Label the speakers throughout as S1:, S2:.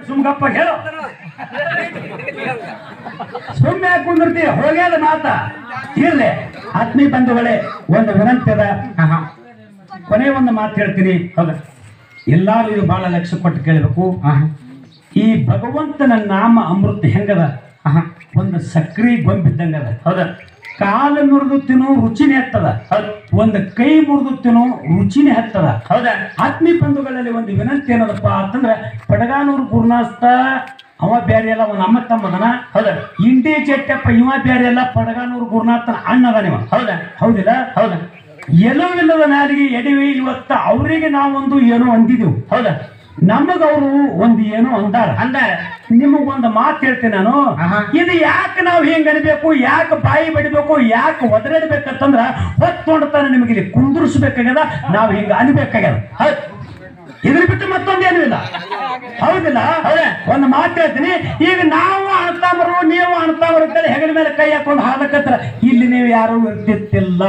S1: ಸುಮ್ಗಪ್ಪ ಹೇಳು ಸುಮ್ಮನೆ ಯಾಕೆ ಕುಂದಿರ್ತಿ ಹೋಗ್ಯಾದ ಮಾತ ಇರ್ಲಿ ಆತ್ಮೀಯ ಬಂಧುಗಳೇ ಒಂದು ವಿನಂತಿ ಅದ ಆಹಾ. ಕೊನೆ ಒಂದು ಮಾತು ಹೇಳ್ತೀನಿ ಹೌದಾ ಎಲ್ಲಾರು ಇದು ಬಹಳ ಲಕ್ಷ್ಯ ಕೊಟ್ಟು ಕೇಳಬೇಕು ಆಹಾ. ಈ ಭಗವಂತನ ನಾಮ ಅಮೃತ ಹೆಂಗದ ಆಹಾ. ಒಂದು ಸಕ್ರಿ ಗೊಂಬಿದ್ದಂಗದ ಹೌದಾ ಕಾಲ ಮುರಿದು ತಿನ್ನು ರುಚಿನೇ ಹತ್ತದ ಹೌದ್. ಒಂದು ಕೈ ಮುರಿದು ತಿನ್ನು ರುಚಿನೇ ಹತ್ತದ ಹೌದಾ ಆತ್ಮೀಯ ಬಂಧುಗಳಲ್ಲಿ ಒಂದು ವಿನಂತಿ ಏನದಪ್ಪ ಅಂತಂದ್ರೆ ಪಡಗಾನೂರು ಗುರುನಾಸ್ತ ಅವ ಬೇರೆ ಅಲ್ಲ ಅವನ ಅಮ್ಮ ತಮ್ಮದನ ಹೌದಾ ಇಂಡಿ ಚೆಟ್ಟಪ್ಪ ಇವ ಬೇರೆ ಅಲ್ಲ ಪಡಗಾನೂರು ಗುರುನಾಥನ ಅಣ್ಣದ ನೀವು ಹೌದಾ ಹೌದಿಲ್ಲ ಹೌದಾ ಎಲ್ಲವಿಲ್ಲದ ನಾಲಿಗೆ ಎಡವಿ ಇವತ್ತ ಅವರಿಗೆ ನಾವೊಂದು ಏನೋ ಅಂದಿದೆವು ಹೌದಾ ನಮಗ ಅವರು ಒಂದು ಏನೋ ಅಂದಾರ ಅಂದಾರ ನಿಮಗೊಂದು ಮಾತು ಹೇಳ್ತೀನಿ ನಾನು ಇದು ಯಾಕೆ ನಾವು ಹಿಂಗ್ ಅನ್ಬೇಕು ಯಾಕೆ ಬಾಯಿ ಬಡಿಬೇಕು ಯಾಕೆ ಒದರಾಡ್ಬೇಕಂತಂದ್ರ ಹೊತ್ತೊಂಡತನ ನಿಮಗೆ ಇಲ್ಲಿ ಕುಂದ್ರಿಸ್ಬೇಕಾಗ್ಯದ ನಾವು ಹಿಂಗ ಅನ್ಬೇಕಾಗ್ಯದ ಹೌದ್ ಇದ್ರ ಬಿಟ್ಟು ಮತ್ತೊಂದೇನು ಇಲ್ಲ ಹೌದಿಲ್ಲ ಹೌದಾ ಒಂದು ಮಾತು ಹೇಳ್ತೀನಿ ಈಗ ನಾವು ಅಣ್ತಾಮರು ನೀವು ಅಣ್ತಾಮರು ಅಂತೇಳಿ ಹೆಗಲ ಮೇಲೆ ಕೈ ಹಾಕೊಂಡು ಹಾದಕತ್ರ ಇಲ್ಲಿ ನೀವು ಯಾರು ಇರ್ತಿತ್ತಿಲ್ಲ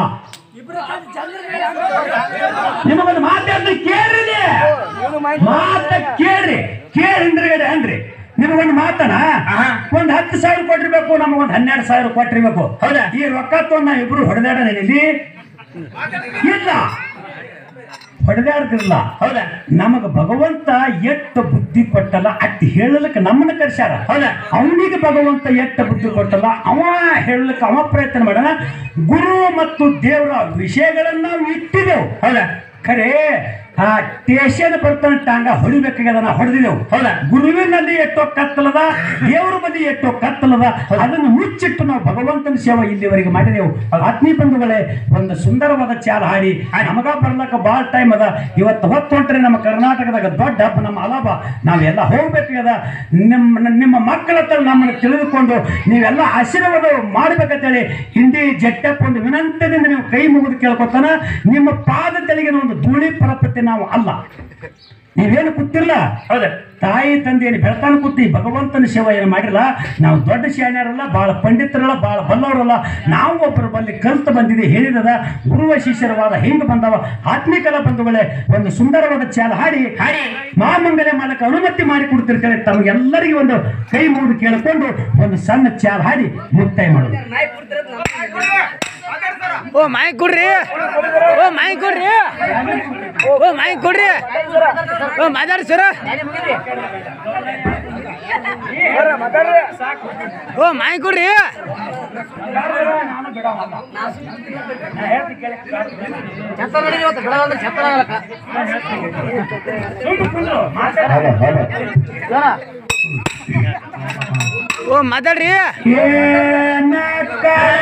S1: ನಿಮಗೊಂದು ಮಾತು ಹೇಳ್ತೀನಿ ಕೇಳ್ರಿ ಮಾತ ಕೇಳ್ರಿ ಕೇಳಿ ಹಿಂದ್ರಗಡೆ ಅನ್ರಿ ನಿಮಗೊಂದು ಮಾತನ ಒಂದ್ ಹತ್ತು ಸಾವಿರ ಕೊಟ್ಟಿರ್ಬೇಕು ನಮಗೊಂದು ಹನ್ನೆರಡು ಸಾವಿರ ಕೊಟ್ಟಿರ್ಬೇಕು ಹೌದಾ ಈ ರೊಕ್ಕ ತಗೊಂಡ್ ನಾವ್ ಇಬ್ರು ಹೊಡೆದಾಡ ಇಲ್ಲಿ ಇಲ್ಲ ಹೊಡೆದಾಡ್ತಿರ್ಲ ಹೌದಾ ನಮಗ ಭಗವಂತ ಎಷ್ಟ ಬುದ್ಧಿ ಕೊಟ್ಟಲ್ಲ ಅಟ್ ಹೇಳಲಿಕ್ಕೆ ನಮ್ಮನ್ನ ಕರ್ಸ್ಯಾರ ಹೌದಾ ಅವನಿಗೆ ಭಗವಂತ ಎಷ್ಟ ಬುದ್ಧಿ ಕೊಟ್ಟಲ್ಲ ಅವ ಹೇಳಲಿಕ್ಕೆ ಅವ ಪ್ರಯತ್ನ ಮಾಡೋಣ ಗುರು ಮತ್ತು ದೇವರ ವಿಷಯಗಳನ್ನ ನಾವು ಇಟ್ಟಿದೆವು ಹೌದಾ ಖರೆ ಆ ಟೇಷನ್ ಬರ್ತಾನ ಟಾಂಗ ಹೊಡಿಬೇಕಾಗ್ಯದ ನಾ ಹೊಡೆದಿದೆವು ಹೌದಾ ಗುರುವಿನಲ್ಲಿ ಎಷ್ಟೋ ಕತ್ತಲದ ದೇವರ ಬದಿ ಎಷ್ಟೋ ಕತ್ತಲದ ಅದನ್ನು ಮುಚ್ಚಿಟ್ಟು ನಾವು ಭಗವಂತನ ಸೇವೆ ಇಲ್ಲಿವರೆಗೆ ಮಾಡಿದೆವು ಆತ್ಮೀಯ ಬಂಧುಗಳೇ ಒಂದು ಸುಂದರವಾದ ಚಾಲ ಹಾಡಿ ನಮಗ ಬರ್ಲಕ್ಕ ಭಾಳ ಟೈಮ್ ಅದ ಇವತ್ತು ಹೊತ್ತು ಹೊಂಟ್ರೆ ನಮ್ಮ ಕರ್ನಾಟಕದಾಗ ದೊಡ್ಡ ಹಬ್ಬ ನಮ್ಮ ಅಲಾಭ ನಾವೆಲ್ಲ ಹೋಗ್ಬೇಕಾಗ್ಯದ ನಿಮ್ಮ ನಿಮ್ಮ ಮಕ್ಕಳ ಹತ್ರ ನಮ್ಮನ್ನು ತಿಳಿದುಕೊಂಡು ನೀವೆಲ್ಲ ಆಶೀರ್ವಾದ ಮಾಡ್ಬೇಕಂತೇಳಿ ಹಿಂದಿ ಜಟ್ಟಪ್ಪ ಒಂದು ವಿನಂತದಿಂದ ನೀವು ಕೈ ಮುಗಿದು ಕೇಳ್ಕೊತಾನ ನಿಮ್ಮ ಪಾದ ತೆಳಿಗೆ ಒಂದು ಧೂಳಿ ಪರಪತಿ ನಾವು ಅಲ್ಲ ನೀವೇನು ಕೂತಿರ್ಲ ಹೌದ ತಾಯಿ ತಂದೆ ಏನು ಬೆಳ್ತಾನ ಕೂತಿ ಭಗವಂತನ ಸೇವೆ ಏನು ಮಾಡಿಲ್ಲ ನಾವು ದೊಡ್ಡ ಶಾಣ್ಯರಲ್ಲ ಭಾಳ ಪಂಡಿತರಲ್ಲ ಭಾಳ ಬಲ್ಲವರಲ್ಲ ನಾವು ಒಬ್ಬರ ಬಲ್ಲಿ ಕಲ್ತು ಬಂದಿದೆ ಹೇಳಿದದ ಗುರುವ ಶಿಷ್ಯರವಾದ ಹಿಂಗೆ ಬಂದವ ಆತ್ಮಿಕಲ ಬಂಧುಗಳೇ ಒಂದು ಸುಂದರವಾದ ಚಾಲ ಹಾಡಿ ಹಾಡಿ ಮಾಮಂಗಲ ಮಾಡಕ್ಕೆ ಅನುಮತಿ ಮಾಡಿ ಕೊಡ್ತಿರ್ತಾರೆ ತಮಗೆಲ್ಲರಿಗೂ ಒಂದು ಕೈ ಮುಗಿದು ಕೇಳಿಕೊಂಡು ಒಂದು ಸಣ್ಣ ಚಾಲ ಹಾಡಿ ಮುಕ್ತಾಯ ಮಾಡೋದು
S2: ಓ ಮಾಯಿಕ್ ಕೊಡ್ರಿ ಓ ಮಾಯಿಕ್ ಕೊಡ್ರಿ ಓ ಮಾಯಿಕ್ ಕೊಡ್ರಿ ಓ ಮಾತಾಡಿ ಸರ ಓ ಮಾಯಿಕ್ ಕೊಡ್ರಿ ಓ ಮಾತಾಡ್ರಿ
S1: ಏನಕ್ಕ